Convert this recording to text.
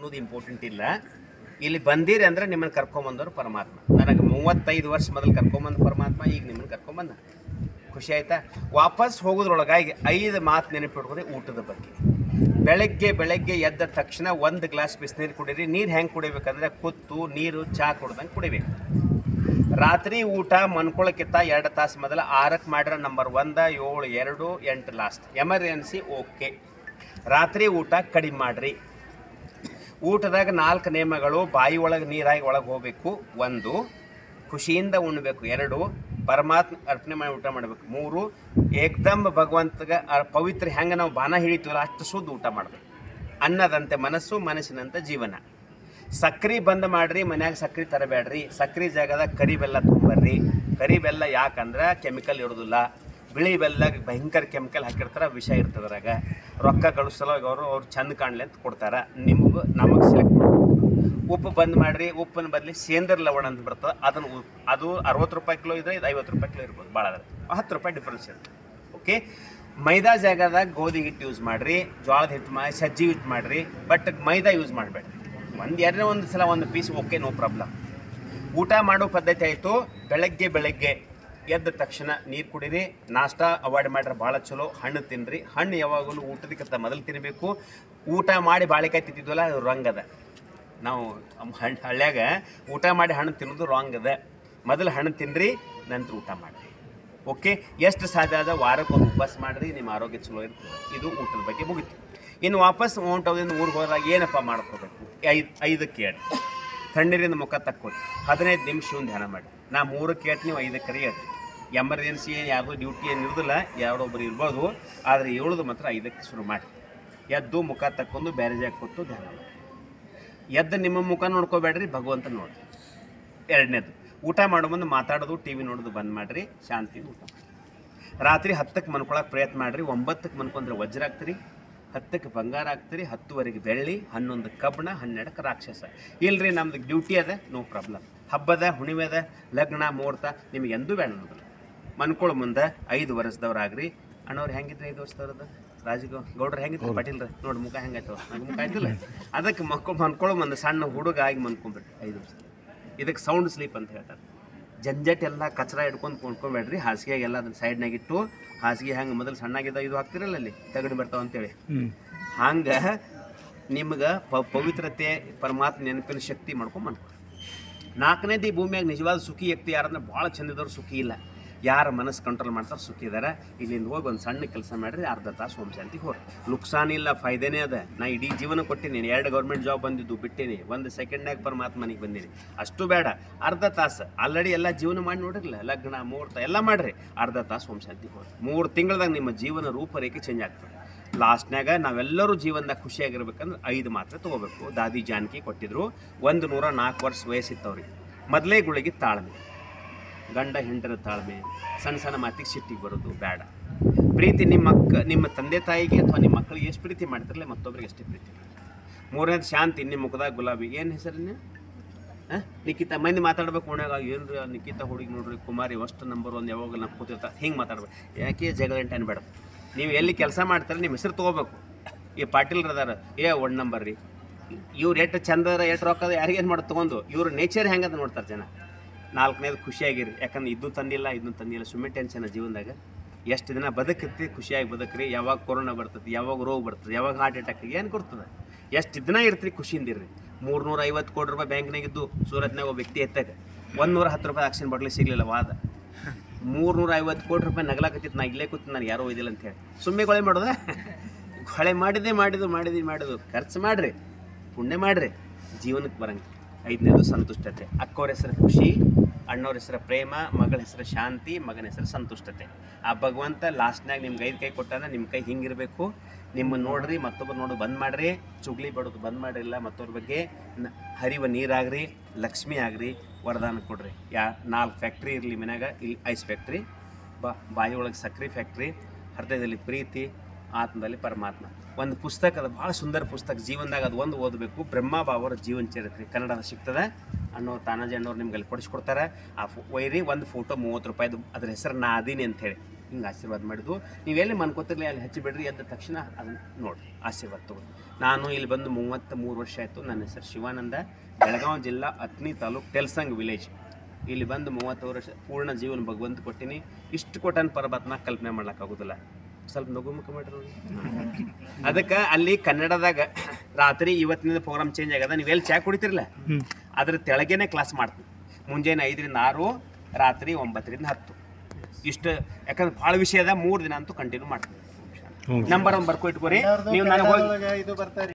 ಅನ್ನೋದು ಇಂಪಾರ್ಟೆಂಟ್ ಇಲ್ಲ ಇಲ್ಲಿ ಬಂದಿರಿ ಅಂದ್ರೆ ನಿಮ್ಮನ್ನು ಕರ್ಕೊಂಬಂದವ್ರು ಪರಮಾತ್ಮ ನನಗೆ ಮೂವತ್ತೈದು ವರ್ಷ ಮೊದಲು ಕರ್ಕೊಂಬಂದ ಪರಮಾತ್ಮ ಈಗ ನಿಮ್ಮನ್ನು ಕರ್ಕೊಂಬಂದ ಖುಷಿ ಆಯ್ತಾ ವಾಪಸ್ ಹೋಗೋದ್ರೊಳಗಾಗಿ ಐದು ಮಾತು ನೆನಪಿಟ್ಕೊರಿ ಊಟದ ಬಗ್ಗೆ ಬೆಳಗ್ಗೆ ಬೆಳಗ್ಗೆ ಎದ್ದ ತಕ್ಷಣ ಒಂದು ಗ್ಲಾಸ್ ಬಿಸಿನೀರು ಕುಡೀರಿ ನೀರು ಹೆಂಗೆ ಕುಡಿಬೇಕಂದ್ರೆ ಕುತ್ತು ನೀರು ಚಹಾ ಕುಡ್ದಂಗೆ ಕುಡಿಬೇಕು ರಾತ್ರಿ ಊಟ ಮನ್ಕೊಳಕ್ಕಿಂತ ಎರಡು ತಾಸು ಮೊದಲ ಆರಕ್ಕೆ ಮಾಡ್ರೆ ನಂಬರ್ ಒಂದ ಏಳು ಎರಡು ಎಂಟು ಲಾಸ್ಟ್ ಎಮರ್ಜೆನ್ಸಿ ಓಕೆ ರಾತ್ರಿ ಊಟ ಕಡಿಮೆ ಮಾಡಿರಿ ಊಟದಾಗ ನಾಲ್ಕು ನಿಯಮಗಳು ಬಾಯಿ ಒಳಗೆ ನೀರಾಗಿ ಒಳಗೆ ಹೋಗಬೇಕು ಒಂದು ಖುಷಿಯಿಂದ ಉಣ್ಬೇಕು ಎರಡು ಪರಮಾತ್ಮ ಅರ್ಪಣೆ ಮಾಡಿ ಊಟ ಮಾಡಬೇಕು ಮೂರು ಏಕ್ದಮ್ ಭಗವಂತಗ ಅ- ಪವಿತ್ರ ಹೆಂಗೆ ನಾವು ಬಾನ ಹಿಡಿತೀವಲ್ಲ ಅಷ್ಟು ಶುದ್ಧ ಊಟ ಮಾಡಬೇಕು ಅನ್ನದಂತೆ ಮನಸ್ಸು ಮನಸ್ಸಿನಂತೆ ಜೀವನ ಸಕ್ರೆ ಬಂದ್ ಮಾಡ್ರಿ ಮನ್ಯಾಗ ಸಕ್ರೆ ತರಬೇಡ್ರಿ ಸಕ್ರೆ ಜಾಗದಾಗ ಕರಿ ಬೆಲ್ಲ ತೊಗೊಂಬರ್ರಿ ಕರಿ ಬೆಲ್ಲ ಯಾಕಂದ್ರೆ ಕೆಮಿಕಲ್ ಇರೋದಿಲ್ಲ ಬಿಳಿ ಬೆಲ್ಲ ಭಯಂಕರ ಕೆಮಿಕಲ್ ಹಾಕಿರ್ತಾರೆ ವಿಷ ಇರ್ತದೆ ಅದ್ರಾಗ ರೊಕ್ಕ ಗಳಿಸಲವಾಗ ಅವರು ಅವ್ರು ಚಂದ ಕಾಣಲಿ ಅಂತ ಕೊಡ್ತಾರೆ ನಿಮಗೂ ನಮಗೆ ಸೆಲೆಕ್ಟ್ ಉಪ್ಪು ಬಂದ್ ಮಾಡ್ರಿ ಉಪ್ಪಿನ ಬದಲಿ ಸೇಂದ್ರ ಲವಣ ಅಂತ ಬರ್ತದೆ ಅದನ್ನು ಉ- ಅದು ಅರವತ್ತು ರೂಪಾಯಿ ಕಿಲೋ ಇದ್ರೆ ಇದು ಐವತ್ತು ರೂಪಾಯಿ ಕಿಲೋ ಇರ್ಬೋದು ಭಾಳ ಅದ್ರ ಹತ್ತು ರೂಪಾಯಿ ಡಿಫ್ರೆನ್ಸ್ ಇರುತ್ತೆ ಓಕೆ ಮೈದಾ ಜಾಗದಾಗ ಗೋಧಿ ಹಿಟ್ಟು ಯೂಸ್ ಮಾಡಿರಿ ಜೋಳದ ಹಿಟ್ಟು ಮಾಡಿ ಸಜ್ಜಿ ಹಿಟ್ಟು ಮಾಡಿರಿ ಬಟ್ ಮೈದಾ ಯೂಸ್ ಮಾಡಬೇಡ್ರಿ ಒಂದು ಎರಡನೇ ಒಂದು ಸಲ ಒಂದು ಪೀಸ್ ಓಕೆ ನೋ ಪ್ರಾಬ್ಲಮ್ ಊಟ ಮಾಡೋ ಪದ್ಧತಿ ಆಯಿತು ಬೆಳಗ್ಗೆ ಬೆಳಗ್ಗೆ ಎದ್ದ ತಕ್ಷಣ ನೀರು ಕುಡೀರಿ ನಾಷ್ಟ ಅವಾಯ್ಡ್ ಮಾಡ್ರೆ ಭಾಳ ಚಲೋ ಹಣ್ಣು ತಿನ್ನಿರಿ ಹಣ್ಣು ಯಾವಾಗಲೂ ಊಟದಕ್ಕಿಂತ ಮೊದಲು ತಿನ್ನಬೇಕು ಊಟ ಮಾಡಿ ಬಾಳೆಕಾಯಿ ತಿಂತಿದ್ವಲ್ಲ ಅದು ರಂಗ್ ಅದ ನಾವು ಹಣ್ಣು ಹಳ್ಳ್ಯಾಗ ಊಟ ಮಾಡಿ ಹಣ್ಣು ತಿನ್ನೋದು ರಾಂಗ್ ಅದ ಮೊದಲು ಹಣ್ಣು ತಿನ್ನಿರಿ ನಂತರ ಊಟ ಮಾಡಿರಿ ಓಕೆ ಎಷ್ಟು ಸಾಧ್ಯ ಆದ ವಾರಕ್ಕೆ ಒಂದು ಉಪವಾಸ ಮಾಡಿರಿ ನಿಮ್ಮ ಆರೋಗ್ಯ ಚಲೋ ಇರ್ತದೆ ಇದು ಊಟದ ಬಗ್ಗೆ ಮುಗಿತು ಇನ್ನು ವಾಪಸ್ ಹೊಂಟೋದಿಂದ ಊರಿಗೆ ಹೋದಾಗ ಏನಪ್ಪ ಮಾಡ್ಕೋಬೇಕು ಐದು ಐದಕ್ಕೆ ಹೇಳಿ ತಣ್ಣೀರಿಂದ ಮುಖ ತಕ್ಕೋರಿ ಹದಿನೈದು ನಿಮಿಷ ಒಂದು ಧ್ಯಾನ ಮಾಡಿ ನಾ ಮೂರಕ್ಕೆ ಹೇಳ್ತೀನಿ ನೀವು ಐದಕ್ಕೆ ಕರಿ ಹೇಳ್ತೀನಿ ಎಮರ್ಜೆನ್ಸಿ ಏನು ಯಾವುದೋ ಡ್ಯೂಟಿ ಏನು ಇರೋದಿಲ್ಲ ಯಾರೊಬ್ಬರು ಇರ್ಬೋದು ಆದರೆ ಏಳೋದು ಮಾತ್ರ ಐದಕ್ಕೆ ಶುರು ಮಾಡಿ ಎದ್ದು ಮುಖ ತಕ್ಕೊಂಡು ಬ್ಯಾರೇಜ್ ಕೂತು ಧ್ಯಾನ ಮಾಡಿ ಎದ್ದು ನಿಮ್ಮ ಮುಖ ನೋಡ್ಕೋಬೇಡ್ರಿ ಭಗವಂತ ನೋಡ್ರಿ ಎರಡನೇದು ಊಟ ಮಾಡೋ ಮುಂದೆ ಮಾತಾಡೋದು ಟಿ ವಿ ನೋಡೋದು ಬಂದ್ ಮಾಡಿರಿ ಶಾಂತಿ ಊಟ ಮಾಡಿ ರಾತ್ರಿ ಹತ್ತಕ್ಕೆ ಮನ್ಕೊಳಕ್ಕೆ ಪ್ರಯತ್ನ ಮಾಡಿರಿ ಒಂಬತ್ತಕ್ಕೆ ಮನ್ಕೊಂಡ್ರೆ ವಜ್ರ ಆಗ್ತೀರಿ ಹತ್ತಕ್ಕೆ ಬಂಗಾರ ಆಗ್ತೀರಿ ಹತ್ತುವರೆಗೆ ಬೆಳ್ಳಿ ಹನ್ನೊಂದು ಕಬ್ಬಣ ಹನ್ನೆರಡಕ್ಕೆ ರಾಕ್ಷಸ ಇಲ್ರಿ ನಮ್ದು ಡ್ಯೂಟಿ ಅದ ನೋ ಪ್ರಾಬ್ಲಮ್ ಹಬ್ಬದ ಹುಣ್ಣಿಮೆ ಅದ ಲಗ್ನ ಮುಹೂರ್ತ ನಿಮ್ಗೆ ಎಂದೂ ಬೇಡ ಅನ್ನೋದಿಲ್ಲ ಮನ್ಕೊಳ ಮುಂದೆ ಐದು ವರ್ಷದವ್ರಾಗ್ರಿ ಅಣ್ಣವ್ರು ಹೆಂಗಿದ್ರಿ ಐದು ವರ್ಷದವ್ರದ್ದು ರಾಜಗೌ ಗೌಡ್ರು ಹೆಂಗಿದ್ರು ಪಾಟೀಲ್ರ ನೋಡಿ ಮುಖ ಹೆಂಗಾಯ್ತು ನಂಗೆ ಮುಖ ಆಯ್ತಿಲ್ಲ ಅದಕ್ಕೆ ಮಕ್ಕಳು ಮನ್ಕೊಳ್ಳೋ ಮುಂದೆ ಸಣ್ಣ ಹುಡುಗ ಆಗಿ ಮನ್ಕೊಂಡ್ಬಿಟ್ರಿ ಐದು ವರ್ಷ ಇದಕ್ಕೆ ಸೌಂಡ್ ಸ್ಲೀಪ್ ಅಂತ ಹೇಳ್ತಾರೆ ಜಂಜಟ್ ಎಲ್ಲ ಕಚರ ಹಿಡ್ಕೊಂಡು ಕೊಂಡ್ಕೊಬೇಡ್ರಿ ಹಾಸಿಗೆಗೆಲ್ಲ ಅದನ್ನ ಸೈಡ್ನಾಗ ಇಟ್ಟು ಹಾಸಿಗೆ ಹೆಂಗೆ ಮೊದಲು ಸಣ್ಣಾಗಿದ್ದ ಇದು ಹಾಕ್ತಿರಲ್ಲ ಅಲ್ಲಿ ತಗಡು ಬರ್ತಾವ ಅಂತೇಳಿ ಹಂಗೆ ನಿಮ್ಗೆ ಪ ಪವಿತ್ರತೆ ಪರಮಾತ್ಮ ನೆನಪಿನ ಶಕ್ತಿ ಮಾಡ್ಕೊಂಡು ಮನ್ಕೊಡ್ರಿ ನಾಲ್ಕನೇದು ಈ ಭೂಮಿಯಾಗ ನಿಜವಾದ ಸುಖಿ ವ್ಯಕ್ತಿ ಯಾರಂದ್ರೆ ಭಾಳ ಚಂದಿದವ್ರು ಸುಖಿ ಇಲ್ಲ ಯಾರ ಮನಸ್ಸು ಕಂಟ್ರೋಲ್ ಮಾಡ್ತಾರೆ ಸುಖಿ ಇದಾರೆ ಇಲ್ಲಿಂದ ಹೋಗಿ ಒಂದು ಸಣ್ಣ ಕೆಲಸ ಮಾಡಿರಿ ಅರ್ಧ ತಾಸು ಹೋಮ್ ಶಾಂತಿಗೆ ಹೋರಿ ನುಕ್ಸಾನ್ ಇಲ್ಲ ಫೈದೇನೇ ಅದ ನಾ ಇಡೀ ಜೀವನ ಕೊಟ್ಟಿನಿ ಎರಡು ಗೌರ್ಮೆಂಟ್ ಜಾಬ್ ಬಂದಿದ್ದು ಬಿಟ್ಟಿನಿ ಒಂದು ಸೆಕೆಂಡ್ನಾಗ ಪರಮಾತ್ಮನಿಗೆ ಬಂದೀನಿ ಅಷ್ಟು ಬೇಡ ಅರ್ಧ ತಾಸು ಆಲ್ರೆಡಿ ಎಲ್ಲ ಜೀವನ ಮಾಡಿ ನೋಡಿರಲ್ಲ ಲಗ್ನ ಮುಹೂರ್ತ ಎಲ್ಲ ಮಾಡಿರಿ ಅರ್ಧ ತಾಸು ಹೋಮ್ ಶಾಂತಿಗೆ ಹೋರಿ ಮೂರು ತಿಂಗಳದಾಗ ನಿಮ್ಮ ಜೀವನ ರೂಪರೇಖೆ ಚೇಂಜ್ ಆಗ್ತದೆ ಲಾಸ್ಟ್ನಾಗ ನಾವೆಲ್ಲರೂ ಜೀವನದಾಗ ಖುಷಿಯಾಗಿರ್ಬೇಕಂದ್ರೆ ಐದು ಮಾತ್ರೆ ತೊಗೋಬೇಕು ದಾದಿ ಜಾನಕಿ ಕೊಟ್ಟಿದ್ರು ಒಂದು ನೂರ ನಾಲ್ಕು ವರ್ಷ ವಯಸ್ಸಿತ್ತವ್ರಿಗೆ ಮೊದಲೇ ಗುಳಿಗೆ ತಾಳ್ಮೆ ಗಂಡ ಹೆಂಡರ ತಾಳ್ಮೆ ಸಣ್ಣ ಸಣ್ಣ ಮಾತಿಗೆ ಸಿಟ್ಟಿಗೆ ಬರೋದು ಬೇಡ ಪ್ರೀತಿ ನಿಮ್ಮ ಮಕ್ಕ ನಿಮ್ಮ ತಂದೆ ತಾಯಿಗೆ ಅಥವಾ ನಿಮ್ಮ ಮಕ್ಕಳಿಗೆ ಎಷ್ಟು ಪ್ರೀತಿ ಮಾಡ್ತಿರಲ್ಲ ಮತ್ತೊಬ್ಬರಿಗೆ ಅಷ್ಟೇ ಪ್ರೀತಿ ಮಾಡಿ ಮೂರನೇದು ಶಾಂತಿ ನಿಮ್ಮ ಮುಖದಾಗ ಗುಲಾಬಿ ಏನು ಹೆಸರನ್ನ ಹಾಂ ನಿಖಿತಾ ಮಂದಿ ಮಾತಾಡ್ಬೇಕು ಓಣ್ಯಾಗ ಏನ್ರಿ ಆ ನಿಖಿತಾ ಹುಡುಗಿ ನೋಡ್ರಿ ಕುಮಾರಿ ಅಷ್ಟು ನಂಬರ್ ಒಂದು ಯಾವಾಗ ನಾವು ಕೂತಿರ್ತಾರೆ ಹಿಂಗೆ ಮಾತಾಡ್ಬೇಕು ಯಾಕೆ ಜಗಳ ಎಂಟು ಅನ್ಬೇಡ ನೀವು ಎಲ್ಲಿ ಕೆಲಸ ಮಾಡ್ತಾರೆ ನಿಮ್ಮ ಹೆಸರು ತೊಗೋಬೇಕು ಈ ಪಾಟೀಲ್ರು ಅದಾರ ಏ ಒನ್ ನಂಬರ್ ರೀ ಇವ್ರು ಎಷ್ಟು ಚಂದರ ಎಷ್ಟು ರೊಕ್ಕದ ಯಾರಿಗೇನು ಮಾಡಿ ತೊಗೊಂಡು ಇವ್ರ ನೇಚರ್ ಹೆಂಗದ ನೋಡ್ತಾರೆ ಜನ ನಾಲ್ಕನೇದು ಖುಷಿಯಾಗಿರಿ ಯಾಕಂದ್ರೆ ಇದು ತಂದಿಲ್ಲ ಇದನ್ನು ತಂದಿಲ್ಲ ಸುಮ್ಮನೆ ಟೆನ್ಷನ್ ಜೀವನದಾಗ ಎಷ್ಟು ದಿನ ಬದುಕತ್ತಿ ಖುಷಿಯಾಗಿ ಬದುಕ್ರಿ ಯಾವಾಗ ಕೊರೋನಾ ಬರ್ತದೆ ಯಾವಾಗ ರೋಗ ಬರ್ತದೆ ಯಾವಾಗ ಹಾರ್ಟ್ ಅಟ್ಯಾಕ್ ಏನು ಕೊಡ್ತದೆ ಎಷ್ಟು ದಿನ ಇರ್ತೀರಿ ಖುಷಿಯಿಂದ ಇರ್ರಿ ಮೂರ್ನೂರ ಐವತ್ತು ಕೋಟಿ ರೂಪಾಯಿ ಬ್ಯಾಂಕ್ನಾಗಿದ್ದು ಸೂರತ್ನಾಗ ಒಬ್ಬ ವ್ಯಕ್ತಿ ಎತ್ತಾಗ ಒಂದೂರ ಹತ್ತು ರೂಪಾಯಿ ಆಕ್ಷನ್ ಬಡ್ಲಿ ಸಿಗಲಿಲ್ಲ ವಾದ ಮೂರ್ನೂರ ಐವತ್ತು ಕೋಟಿ ರೂಪಾಯಿ ನಗಲಾಕತ್ತಿತ್ತು ನಾ ಇಲ್ಲೇ ಕೂತು ನಾನು ಯಾರೋ ಒಯ್ದಿಲ್ಲ ಅಂತ ಹೇಳಿ ಸುಮ್ಮನೆ ಕೊಳೆ ಮಾಡೋದ ಕೊಳೆ ಮಾಡಿದೆ ಮಾಡಿದ್ದು ಮಾಡಿದ್ವಿ ಮಾಡಿದ್ದು ಖರ್ಚು ಮಾಡಿರಿ ಪುಣ್ಯ ಮಾಡಿರಿ ಜೀವನಕ್ಕೆ ಬರಂಗೆ ಐದನೇದು ಸಂತುಷ್ಟತೆ ಅಕ್ಕವ್ರ ಹೆಸರು ಖುಷಿ ಅಣ್ಣವ್ರ ಹೆಸರು ಪ್ರೇಮ ಮಗಳ ಹೆಸರು ಶಾಂತಿ ಮಗನ ಹೆಸರು ಸಂತುಷ್ಟತೆ ಆ ಭಗವಂತ ಲಾಸ್ಟ್ನಾಗ ನಿಮ್ಗೆ ಐದು ಕೈ ಕೊಟ್ಟಾನ ನಿಮ್ಮ ಕೈ ಹಿಂಗಿರಬೇಕು ನಿಮ್ಮನ್ನು ನೋಡ್ರಿ ಮತ್ತೊಬ್ಬರು ನೋಡು ಬಂದ್ ಮಾಡ್ರಿ ಚುಗ್ಲಿ ಬಡೋದು ಬಂದ್ ಮಾಡಿಲ್ಲ ಮತ್ತವ್ರ ಬಗ್ಗೆ ನ- ಹರಿವ ನೀರಾಗ್ರಿ ಲಕ್ಷ್ಮಿ ಆಗ್ರಿ ವರದಾನ ಕೊಡ್ರಿ ಯಾ ನಾಲ್ಕು ಫ್ಯಾಕ್ಟ್ರಿ ಇರಲಿ ಮನ್ಯಾಗ ಇಲ್ಲಿ ಐಸ್ ಫ್ಯಾಕ್ಟ್ರಿ ಬಾ ಬಾಯಿ ಒಳಗೆ ಸಕ್ರೆ ಫ್ಯಾಕ್ಟ್ರಿ ಹೃದಯದಲ್ಲಿ ಪ್ರೀತಿ ಆತ್ಮದಲ್ಲಿ ಪರಮಾತ್ಮ ಒಂದು ಪುಸ್ತಕ ಅದು ಭಾಳ ಸುಂದರ ಪುಸ್ತಕ ಜೀವನದಾಗ ಅದು ಒಂದು ಓದಬೇಕು ಬ್ರಹ್ಮ ಬಾವರ ಜೀವನ ಚರಿತ್ರೆ ಕನ್ನಡದ ಸಿಗ್ತದೆ ಅನ್ನೋ ತಾನಾಜಿ ಅಣ್ಣವ್ರು ನಿಮ್ಗೆ ಅಲ್ಲಿ ಕೊಡಿಸ್ಕೊಡ್ತಾರೆ ಆ ಫೋ ಒಯ್ರಿ ಒಂದು ಫೋಟೋ ಮೂವತ್ತು ರೂಪಾಯಿದು ಅದ್ರ ಹೆಸರು ನಾ ಅದೀನಿ ಅಂಥೇಳಿ ಹಿಂಗೆ ಆಶೀರ್ವಾದ ಮಾಡಿದ್ದು ನೀವೆಲ್ಲಿ ಮನ್ಕೋತಿರ್ಲಿ ಅಲ್ಲಿ ಹಚ್ಚಿ ಬಿಡ್ರಿ ಎದ್ದ ತಕ್ಷಣ ಅದನ್ನ ನೋಡಿ ಆಶೀರ್ವಾದ ತಗೊಳ್ಳಿ ನಾನು ಇಲ್ಲಿ ಬಂದು ಮೂವತ್ತ ಮೂರು ವರ್ಷ ಆಯಿತು ನನ್ನ ಹೆಸರು ಶಿವಾನಂದ ಬೆಳಗಾವಿ ಜಿಲ್ಲಾ ಅತ್ನಿ ತಾಲೂಕ್ ಟೆಲ್ಸಂಗ್ ವಿಲೇಜ್ ಇಲ್ಲಿ ಬಂದು ಮೂವತ್ತು ವರ್ಷ ಪೂರ್ಣ ಜೀವನ ಭಗವಂತ ಕೊಟ್ಟಿನಿ ಇಷ್ಟು ಕೊಟ್ಟನ ಪರಮಾತ್ಮ ಕಲ್ಪನೆ ಮಾಡ್ಲಿಕ್ಕಾಗೋದಿಲ್ಲ ಸ್ವಲ್ಪ ನಗು ಮುಖ ಮಾಡ್ರಿ ಅದಕ್ಕೆ ಅಲ್ಲಿ ಕನ್ನಡದಾಗ ರಾತ್ರಿ ಇವತ್ತಿನ ಪ್ರೋಗ್ರಾಮ್ ಚೇಂಜ್ ಆಗ್ಯದ ನೀವು ಎಲ್ಲಿ ಚಾ ಕುಡಿತಿರಲ್ಲ ಅದ್ರ ತೆಳಗೇನೆ ಕ್ಲಾಸ್ ಮಾಡ್ತೀನಿ ಮುಂಜಾನೆ ಐದರಿಂದ ಆರು ರಾತ್ರಿ ಒಂಬತ್ತರಿಂದ ಹತ್ತು ಇಷ್ಟು ಯಾಕಂದ್ರೆ ಭಾಳ ವಿಷಯ ಅದ ಮೂರು ದಿನ ಅಂತೂ ಕಂಟಿನ್ಯೂ ಮಾಡ್ತೀನಿ ನಂಬರ್ ಒಂದು ಬರ್ಕೊ ಇಟ್ಕೋರಿ ನೀವು ನನಗೆ ಹೋಗಿ ಇದು ಬರ್ತಾರೆ